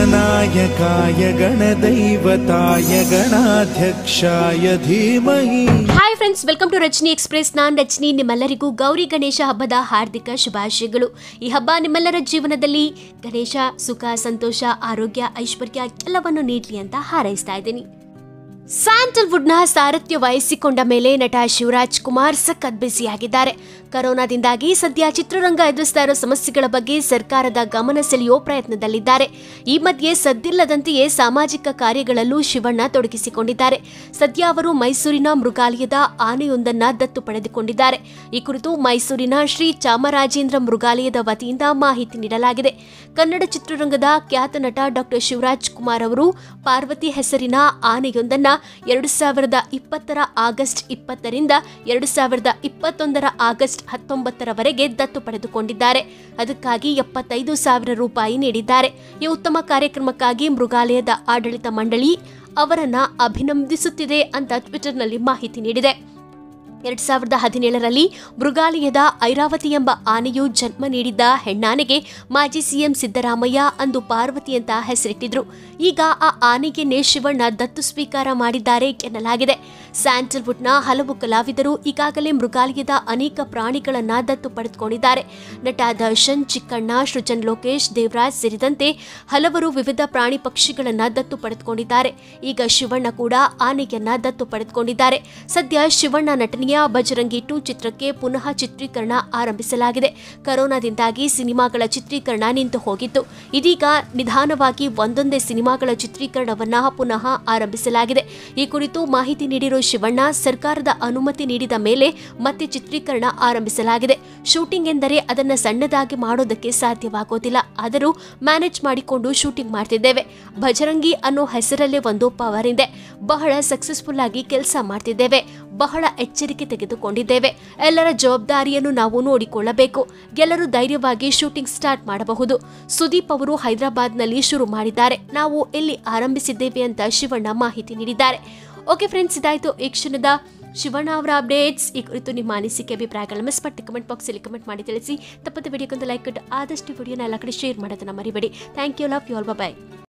गणनायकाय गणदैवताय गणाध्यक्षाय धीमहि hi friends welcome to Rajini Express ನಾನ್ ರಜನಿ ನಿಮ್ಮೆಲ್ಲರಿಗೂ ಗೌರಿ ಗಣೇಶ ಹಬ್ಬದ ಹಾರ್ದಿಕ ಶುಭಾಶಯಗಳು ಈ ಹಬ್ಬ ನಿಮ್ಮೆಲ್ಲರ ಜೀವನದಲ್ಲಿ ಗಣೇಶ ಸುಖ ಸಂತೋಷ ಆರೋಗ್ಯ ಐಶ್ವರ್ಯ ಎಲ್ಲವನ್ನು ನೀಡಲಿ ಅಂತ ಹಾರೈಸ್ತಾ ಇದ್ದೀನಿ ಸ್ಯಾಂಟಲ್ವುಡ್ನ ಸಾರಥ್ಯ ವಹಿಸಿಕೊಂಡ ಮೇಲೆ ನಟ ಶಿವರಾಜ್ ಕುಮಾರ್ ಸಖತ್ ಬ್ಯುಸಿಯಾಗಿದ್ದಾರೆ ಕರೋನಾದಿಂದಾಗಿ ಸದ್ಯ ಚಿತ್ರರಂಗ ಎದುರಿಸ್ತಾ ಇರೋ ಸಮಸ್ಯೆಗಳ ಬಗ್ಗೆ ಸರ್ಕಾರದ ಗಮನ ಸೆಳೆಯೋ ಪ್ರಯತ್ನದಲ್ಲಿದ್ದಾರೆ ಈ ಮಧ್ಯೆ ಸದ್ದಿಲ್ಲದಂತೆಯೇ ಸಾಮಾಜಿಕ ಕಾರ್ಯಗಳಲ್ಲೂ ಶಿವಣ್ಣ ತೊಡಗಿಸಿಕೊಂಡಿದ್ದಾರೆ ಸದ್ಯ ಅವರು ಮೈಸೂರಿನ ಮೃಗಾಲಯದ ಆನೆಯೊಂದನ್ನ ದತ್ತು ಪಡೆದುಕೊಂಡಿದ್ದಾರೆ ಈ ಕುರಿತು ಮೈಸೂರಿನ ಶ್ರೀ ಚಾಮರಾಜೇಂದ್ರ ಮೃಗಾಲಯದ ವತಿಯಿಂದ ಮಾಹಿತಿ ನೀಡಲಾಗಿದೆ ಕನ್ನಡ ಚಿತ್ರರಂಗದ ಖ್ಯಾತ ನಟ ಡಾಕ್ಟರ್ ಶಿವರಾಜ್ ಕುಮಾರ್ ಅವರು ಪಾರ್ವತಿ ಹೆಸರಿನ ಆನೆಯೊಂದನ್ನ ಎರಡು ಸಾವಿರದ ಇಪ್ಪತ್ತರ ಆಗಸ್ಟ್ ಇಪ್ಪತ್ತರಿಂದ ಎರಡು ಸಾವಿರದ ಇಪ್ಪತ್ತೊಂದರ ಆಗಸ್ಟ್ ಹತ್ತೊಂಬತ್ತರವರೆಗೆ ದತ್ತು ಪಡೆದುಕೊಂಡಿದ್ದಾರೆ ಅದಕ್ಕಾಗಿ ಎಪ್ಪತ್ತೈದು ಸಾವಿರ ರೂಪಾಯಿ ನೀಡಿದ್ದಾರೆ ಈ ಉತ್ತಮ ಕಾರ್ಯಕ್ರಮಕ್ಕಾಗಿ ಮೃಗಾಲಯದ ಆಡಳಿತ ಮಂಡಳಿ ಅವರನ್ನ ಅಭಿನಂದಿಸುತ್ತಿದೆ ಅಂತ ಟ್ವಿಟರ್ನಲ್ಲಿ ಮಾಹಿತಿ ನೀಡಿದೆ ಎರಡ್ ಸಾವಿರದ ಹದಿನೇಳರಲ್ಲಿ ಮೃಗಾಲಯದ ಐರಾವತಿ ಎಂಬ ಆನೆಯು ಜನ್ಮ ನೀಡಿದ್ದ ಹೆಣ್ಣಾನೆಗೆ ಮಾಜಿ ಸಿಎಂ ಸಿದ್ದರಾಮಯ್ಯ ಅಂದು ಪಾರ್ವತಿ ಅಂತ ಹೆಸರಿಟ್ಟಿದ್ರು ಈಗ ಆ ಆನೆಗೆನ್ನೇ ಶಿವಣ್ಣ ದತ್ತು ಸ್ವೀಕಾರ ಮಾಡಿದ್ದಾರೆ ಎನ್ನಲಾಗಿದೆ ಸ್ಯಾಂಟಲ್ವುಡ್ನ ಹಲವು ಕಲಾವಿದರು ಈಗಾಗಲೇ ಮೃಗಾಲಯದ ಅನೇಕ ಪ್ರಾಣಿಗಳನ್ನ ದತ್ತು ಪಡೆದುಕೊಂಡಿದ್ದಾರೆ ನಟ ದರ್ಶನ್ ಚಿಕ್ಕಣ್ಣ ಸೃಜನ್ ಲೋಕೇಶ್ ದೇವರಾಜ್ ಸೇರಿದಂತೆ ಹಲವರು ವಿವಿಧ ಪ್ರಾಣಿ ಪಕ್ಷಿಗಳನ್ನ ದತ್ತು ಪಡೆದುಕೊಂಡಿದ್ದಾರೆ ಈಗ ಶಿವಣ್ಣ ಕೂಡ ಆನೆಯನ್ನ ದತ್ತು ಪಡೆದುಕೊಂಡಿದ್ದಾರೆ ಸದ್ಯ ಶಿವಣ್ಣ ನಟನೆಯ ಬಜರಂಗಿ ಟು ಚಿತ್ರಕ್ಕೆ ಪುನಃ ಚಿತ್ರೀಕರಣ ಆರಂಭಿಸಲಾಗಿದೆ ಕರೋನಾದಿಂದಾಗಿ ಸಿನಿಮಾಗಳ ಚಿತ್ರೀಕರಣ ನಿಂತು ಹೋಗಿತ್ತು ಇದೀಗ ನಿಧಾನವಾಗಿ ಒಂದೊಂದೇ ಸಿನಿಮಾಗಳ ಚಿತ್ರೀಕರಣವನ್ನ ಪುನಃ ಆರಂಭಿಸಲಾಗಿದೆ ಈ ಕುರಿತು ಮಾಹಿತಿ ನೀಡಿರುವ ಶಿವಣ್ಣ ಸರ್ಕಾರದ ಅನುಮತಿ ನೀಡಿದ ಮೇಲೆ ಮತ್ತೆ ಚಿತ್ರೀಕರಣ ಆರಂಭಿಸಲಾಗಿದೆ ಶೂಟಿಂಗ್ ಎಂದರೆ ಅದನ್ನ ಸಣ್ಣದಾಗಿ ಮಾಡೋದಕ್ಕೆ ಸಾಧ್ಯವಾಗೋದಿಲ್ಲ ಆದರೂ ಮ್ಯಾನೇಜ್ ಮಾಡಿಕೊಂಡು ಶೂಟಿಂಗ್ ಮಾಡ್ತಿದ್ದೇವೆ ಭಜರಂಗಿ ಅನ್ನೋ ಹೆಸರಲ್ಲೇ ಒಂದು ಪವರ್ ಇದೆ ಬಹಳ ಸಕ್ಸಸ್ಫುಲ್ ಆಗಿ ಕೆಲಸ ಮಾಡ್ತಿದ್ದೇವೆ ಬಹಳ ಎಚ್ಚರಿಕೆ ತೆಗೆದುಕೊಂಡಿದ್ದೇವೆ ಎಲ್ಲರ ಜವಾಬ್ದಾರಿಯನ್ನು ನಾವು ನೋಡಿಕೊಳ್ಳಬೇಕು ಎಲ್ಲರೂ ಧೈರ್ಯವಾಗಿ ಶೂಟಿಂಗ್ ಸ್ಟಾರ್ಟ್ ಮಾಡಬಹುದು ಸುದೀಪ್ ಅವರು ಹೈದರಾಬಾದ್ನಲ್ಲಿ ಶುರು ಮಾಡಿದ್ದಾರೆ ನಾವು ಎಲ್ಲಿ ಆರಂಭಿಸಿದ್ದೇವೆ ಅಂತ ಶಿವಣ್ಣ ಮಾಹಿತಿ ನೀಡಿದ್ದಾರೆ ಓಕೆ ಫ್ರೆಂಡ್ಸ್ ಇದಾಯಿತು ಈ ಕ್ಷಣದ ಶಿವಣ್ಣ ಅವರ ಅಪ್ಡೇಟ್ಸ್ ಈ ಕುರಿತು ನಿಮ್ಮ ಅನಿಸಿಕೆ ಅಭಿಪ್ರಾಯಗಳ ಮಿಸ್ಪಟ್ಟು ಕಮೆಂಟ್ ಬಾಕ್ಸಲ್ಲಿ ಕಮೆಂಟ್ ಮಾಡಿ ತಿಳಿಸಿ ತಪ್ಪದ ವಿಡಿಯೋಕ್ಕೊಂದು ಲೈಕ್ ಕೊಟ್ಟು ಆದಷ್ಟು ವಿಡಿಯೋನ ಎಲ್ಲ ಕಡೆ ಶೇರ್ ಮಾಡೋದನ್ನ ಮರಿಬೇಡಿ thank you love you all bye